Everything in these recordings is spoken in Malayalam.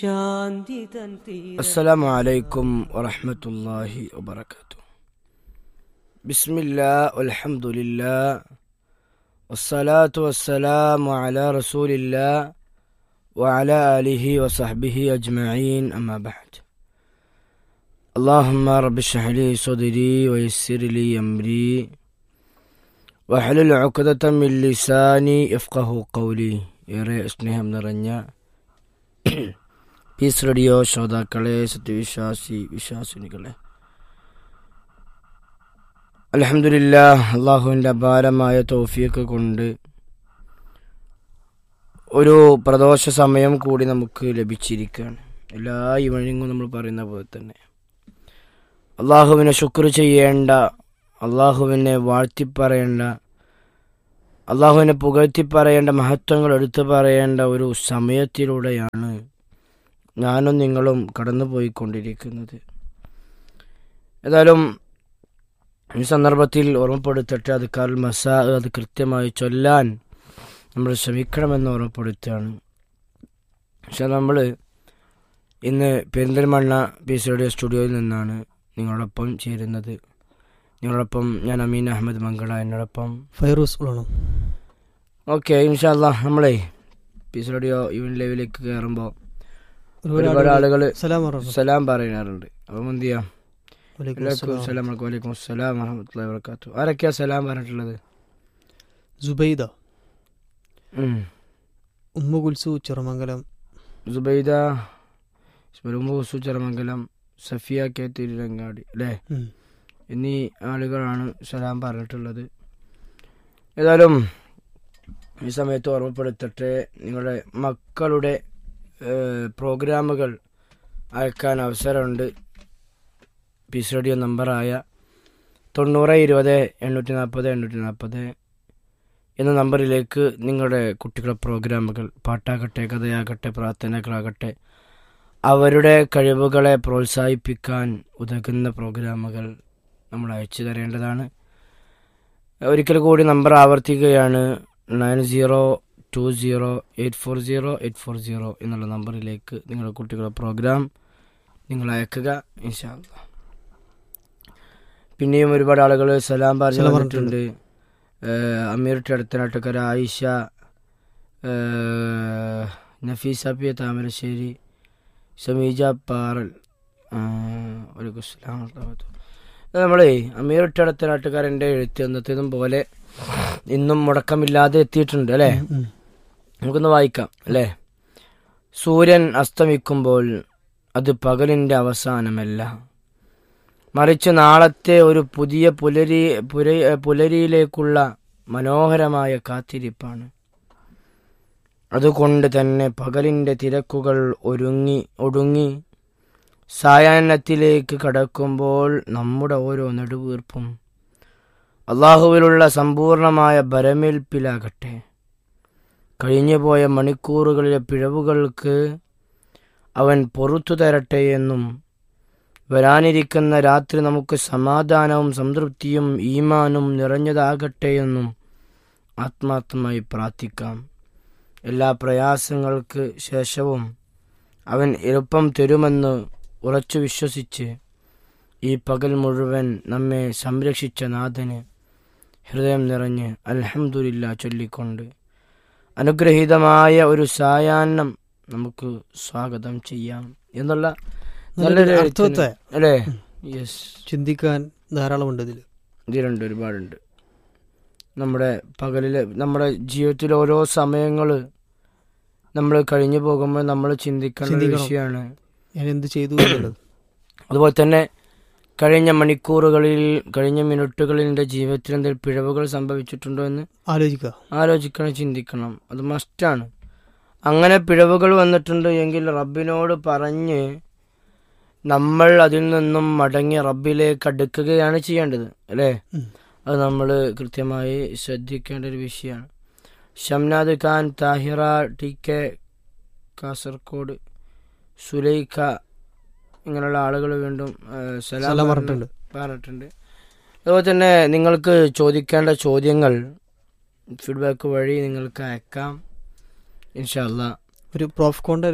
ശാന്തി തൻ തീര السلام عليكم ورحمة الله وبركاته بسم الله والحمد لله والصلاة والسلام على رسول الله وعلى آله وصحبه أجمعين أما بعد اللهم رب اشرح لي صدري ويسر لي أمري واحلل عقدة من لساني يفقه قولي ഏറെ സ്നേഹം നിറഞ്ഞ പീസ് റേഡിയോ ശ്രോതാക്കളെ സത്യവിശ്വാസി വിശ്വാസിനികളെ അലഹമില്ല അള്ളാഹുവിൻ്റെ അപാരമായ തോഫിയൊക്കെ കൊണ്ട് ഒരു പ്രദോഷ സമയം കൂടി നമുക്ക് ലഭിച്ചിരിക്കുകയാണ് എല്ലാ ഈവനിങ്ങും നമ്മൾ പറയുന്ന പോലെ തന്നെ അള്ളാഹുവിനെ ശുക്ർ ചെയ്യേണ്ട അള്ളാഹുവിനെ വാഴ്ത്തിപ്പറയേണ്ട അള്ളാഹുവിനെ പുകഴ്ത്തി പറയേണ്ട മഹത്വങ്ങൾ എടുത്തു പറയേണ്ട ഒരു സമയത്തിലൂടെയാണ് ഞാനും നിങ്ങളും കടന്നു പോയിക്കൊണ്ടിരിക്കുന്നത് ഏതായാലും ഈ സന്ദർഭത്തിൽ ഓർമ്മപ്പെടുത്തട്ടെ അത് കാൽ മസാ അത് കൃത്യമായി ചൊല്ലാൻ നമ്മൾ ശ്രമിക്കണമെന്ന് ഓർമ്മപ്പെടുത്തുകയാണ് പക്ഷെ നമ്മൾ ഇന്ന് പെരിന്തൽമണ്ണ പി സിയുടെ സ്റ്റുഡിയോയിൽ നിന്നാണ് നിങ്ങളോടൊപ്പം ചേരുന്നത് നിങ്ങളോടൊപ്പം ഞാൻ അമീൻ അഹമ്മദ് മംഗള എന്നോടൊപ്പം ഫൈറൂസ് ഉള്ളണം ഓക്കെ ഇൻഷാല്ല നമ്മളെ പി സ്റ്റുഡിയോ ഈവൻ ലൈവിലേക്ക് കയറുമ്പോൾ ഒരുപാട് ആളുകൾ സലാം പറഞ്ഞു സലാം പറയാറുണ്ട് അപ്പം എന്ത് ചെയ്യാം വലൈക്കും എല്ലാവർക്കും അസ്സലാം. സലാം അലൈക്കും വലൈക്കും അസ്സലാം വറഹമത്തുള്ളാഹി വബറകാത്തു ആരൊക്കെയാ സലാം പറഞ്ഞിട്ടുള്ളത് സുബൈദ ഉം. ഉമ്മ കുൽസു ചെറുമംഗലം സുബൈദ ഉമ്മൂസു ചെറമംഗലം സഫിയ കെ തിരുരങ്ങാടി അല്ലേ ഉം. എന്നീ ആളുകളാണ് സലാം പറഞ്ഞിട്ടുള്ളത് ഏതായാലും ഈ സമയത്ത് ഓർമ്മപ്പെടുത്തട്ടെ നിങ്ങളുടെ മക്കളുടെ ഏഹ്, പ്രോഗ്രാമുകൾ അയക്കാൻ അവസരമുണ്ട് പീസ് റേഡിയോ നമ്പറായ തൊണ്ണൂറ് ഇരുപത് എണ്ണൂറ്റി നാൽപ്പത് എണ്ണൂറ്റി നാൽപ്പത് എന്ന നമ്പറിലേക്ക് നിങ്ങളുടെ കുട്ടികളുടെ പ്രോഗ്രാമുകൾ പാട്ടാകട്ടെ കഥയാകട്ടെ പ്രാർത്ഥനകളാകട്ടെ അവരുടെ കഴിവുകളെ പ്രോത്സാഹിപ്പിക്കാൻ ഉതകുന്ന പ്രോഗ്രാമുകൾ നമ്മൾ അയച്ചു തരേണ്ടതാണ് ഒരിക്കൽ കൂടി നമ്പർ ആവർത്തിക്കുകയാണ് nine zero two zero eight four zero eight four zero എന്നുള്ള നമ്പറിലേക്ക് നിങ്ങളുടെ കുട്ടികളുടെ പ്രോഗ്രാം നിങ്ങൾ അയക്കുക ഇൻഷാല്ല പിന്നെയും ഒരുപാട് ആളുകൾ സലാം പറഞ്ഞു സലാം പറഞ്ഞിട്ടുണ്ട് ഏഹ് അമീർ അടുത്തനാട്ടുകര ആയിഷ ഏഹ് നഫീസ പി താമരശ്ശേരി സമീജ പാറൽ ഒരു നമ്മളെ അമീർ അടുത്തനാട്ടുകാരൻ്റെ എഴുത്ത് എന്നത്തേതും പോലെ ഇന്നും മുടക്കമില്ലാതെ എത്തിയിട്ടുണ്ട് അല്ലേ ഉം. നമുക്കൊന്ന് വായിക്കാം അല്ലേ സൂര്യൻ അസ്തമിക്കുമ്പോൾ അത് പകലിൻ്റെ അവസാനമല്ല മറിച്ച് നാളത്തെ ഒരു പുതിയ പുലരി പുര- പുലരിയിലേക്കുള്ള മനോഹരമായ കാത്തിരിപ്പാണ് അതുകൊണ്ട് തന്നെ പകലിൻ്റെ തിരക്കുകൾ ഒരുങ്ങി ഒടുങ്ങി സായാഹ്നത്തിലേക്ക് കടക്കുമ്പോൾ നമ്മുടെ ഓരോ നെടുവീർപ്പും അള്ളാഹുവിലുള്ള സമ്പൂർണമായ ബരമേൽപ്പിലാകട്ടെ കഴിഞ്ഞുപോയ മണിക്കൂറുകളിലെ പിഴവുകൾക്ക് അവൻ പൊറത്തു തരട്ടെ എന്നും വരാനിരിക്കുന്ന രാത്രി നമുക്ക് സമാധാനവും സംതൃപ്തിയും ഈമാനും നിറഞ്ഞതാകട്ടെ എന്നും ആത്മാർത്ഥമായി പ്രാർത്ഥിക്കാം എല്ലാ പ്രയാസങ്ങൾക്ക് ശേഷവും അവൻ എളുപ്പം തരുമെന്ന് ഉറച്ചു വിശ്വസിച്ച് ഈ പകൽ മുഴുവൻ നമ്മെ സംരക്ഷിച്ച നാഥന് ഹൃദയം നിറഞ്ഞ് അൽഹംദുലില്ല ചൊല്ലിക്കൊണ്ട് അനുഗ്രഹീതമായ ഒരു സായാഹ്നം നമുക്ക് സ്വാഗതം ചെയ്യാം എന്നുള്ള നല്ലൊരു അർത്ഥത്തെ എഴുത്തിന് അല്ലേ യെസ് ചിന്തിക്കാൻ ധാരാളമുണ്ട് ഇതിൽ ഇതിലുണ്ട് ഒരുപാടുണ്ട് നമ്മുടെ പകലിലെ നമ്മുടെ ജീവിതത്തിലെ ഓരോ സമയങ്ങൾ നമ്മൾ കഴിഞ്ഞു പോകുമ്പോൾ നമ്മൾ ചിന്തിക്കേണ്ട ഒരു ചിന്തിക്കണം. വിഷയമാണ് ഞാൻ എന്ത് ചെയ്തു എന്നുള്ളത് അതുപോലെ തന്നെ കഴിഞ്ഞ മണിക്കൂറുകളിൽ കഴിഞ്ഞ മിനിറ്റുകളിൽ എൻ്റെ ജീവിതത്തിൽ എന്തെങ്കിലും പിഴവുകൾ സംഭവിച്ചിട്ടുണ്ടോ എന്ന് ആലോചിക്കുക ആലോചിക്കണം ചിന്തിക്കണം അത് മസ്റ്റാണ് അങ്ങനെ പിഴവുകൾ വന്നിട്ടുണ്ട് എങ്കിൽ റബ്ബിനോട് പറഞ്ഞ് നമ്മൾ അതിൽ നിന്നും മടങ്ങി റബ്ബിലേക്ക് അടുക്കുകയാണ് ചെയ്യേണ്ടത് അല്ലേ ഉം. അത് നമ്മൾ കൃത്യമായി ശ്രദ്ധിക്കേണ്ട ഒരു വിഷയമാണ് ഷംനാദ് ഖാൻ താഹിറ ടി കെ കാസർഗോഡ് സുലൈഖ ഇങ്ങനെയുള്ള ആളുകൾ വീണ്ടും ആ, സലാം സലാം പറഞ്ഞ് പറഞ്ഞിട്ടുണ്ട് പറഞ്ഞിട്ടുണ്ട് അതുപോലെ തന്നെ നിങ്ങൾക്ക് ചോദിക്കേണ്ട ചോദ്യങ്ങൾ ഫീഡ്ബാക്ക് വഴി നിങ്ങൾക്ക് അയക്കാം ഇൻഷാല്ല ഒരു പ്രോഫ്കോണിന്റെ ഒരു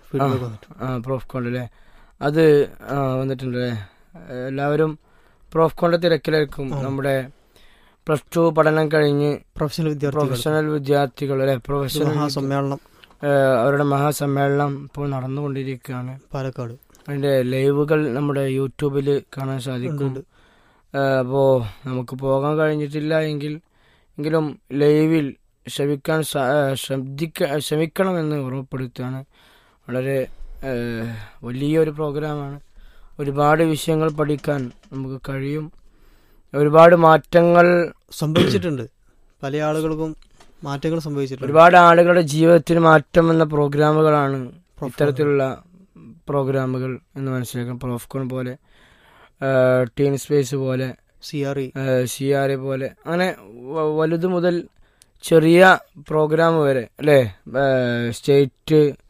ഫീഡ്ബാക്ക് വന്നിട്ടുണ്ട് ആ പ്രോഫ് കോണ്ട് അല്ലേ അത് ആ, വന്നിട്ടുണ്ട് അല്ലേ എല്ലാവരും പ്രോഫ് കോണ്ട് തിരക്കിലായിരിക്കും ആ. നമ്മുടെ പ്ലസ് ടു പഠനം കഴിഞ്ഞ് പ്രൊഫഷണൽ വിദ്യാർത്ഥികൾ പ്രൊഫഷണൽ വിദ്യാർത്ഥികൾ അല്ലെ പ്രൊഫഷണൽ മഹാസമ്മേളനം ഏഹ് അവരുടെ മഹാസമ്മേളനം ഇപ്പോൾ നടന്നുകൊണ്ടിരിക്കുകയാണ് പാലക്കാട് അതിന്റെ ലൈവുകൾ നമ്മുടെ യൂട്യൂബിൽ കാണാൻ സാധിക്കും ഉണ്ട്. അപ്പോൾ നമുക്ക് പോകാൻ കഴിഞ്ഞിട്ടില്ല എങ്കിൽ എങ്കിലും ലൈവിൽ ശ്രമിക്കാൻ സ- ഏഹ് ശ്രദ്ധിക്ക ശ്രമിക്കണമെന്ന് ഉറപ്പെടുത്തുകയാണ് വളരെ ഏഹ് വലിയൊരു പ്രോഗ്രാമാണ് ഒരുപാട് വിഷയങ്ങൾ പഠിക്കാൻ നമുക്ക് കഴിയും ഒരുപാട് മാറ്റങ്ങൾ സംഭവിച്ചിട്ടുണ്ട് പല ആളുകൾക്കും മാറ്റങ്ങൾ സംഭവിച്ചിട്ടുണ്ട് ഒരുപാട് ആളുകളുടെ ജീവിതത്തിന് മാറ്റം എന്ന പ്രോഗ്രാമുകളാണ് പ്രൊഫ- ഇത്തരത്തിലുള്ള പ്രോഗ്രാമുകൾ എന്ന് മനസ്സിലാക്കാം പ്രോഫ്കോൺ പോലെ ടീൻ സ്പേസ് പോലെ C R E C R A പോലെ അങ്ങനെ വ- വലുത് മുതൽ ചെറിയ പ്രോഗ്രാം വരെ അല്ലേ സ്റ്റേറ്റ്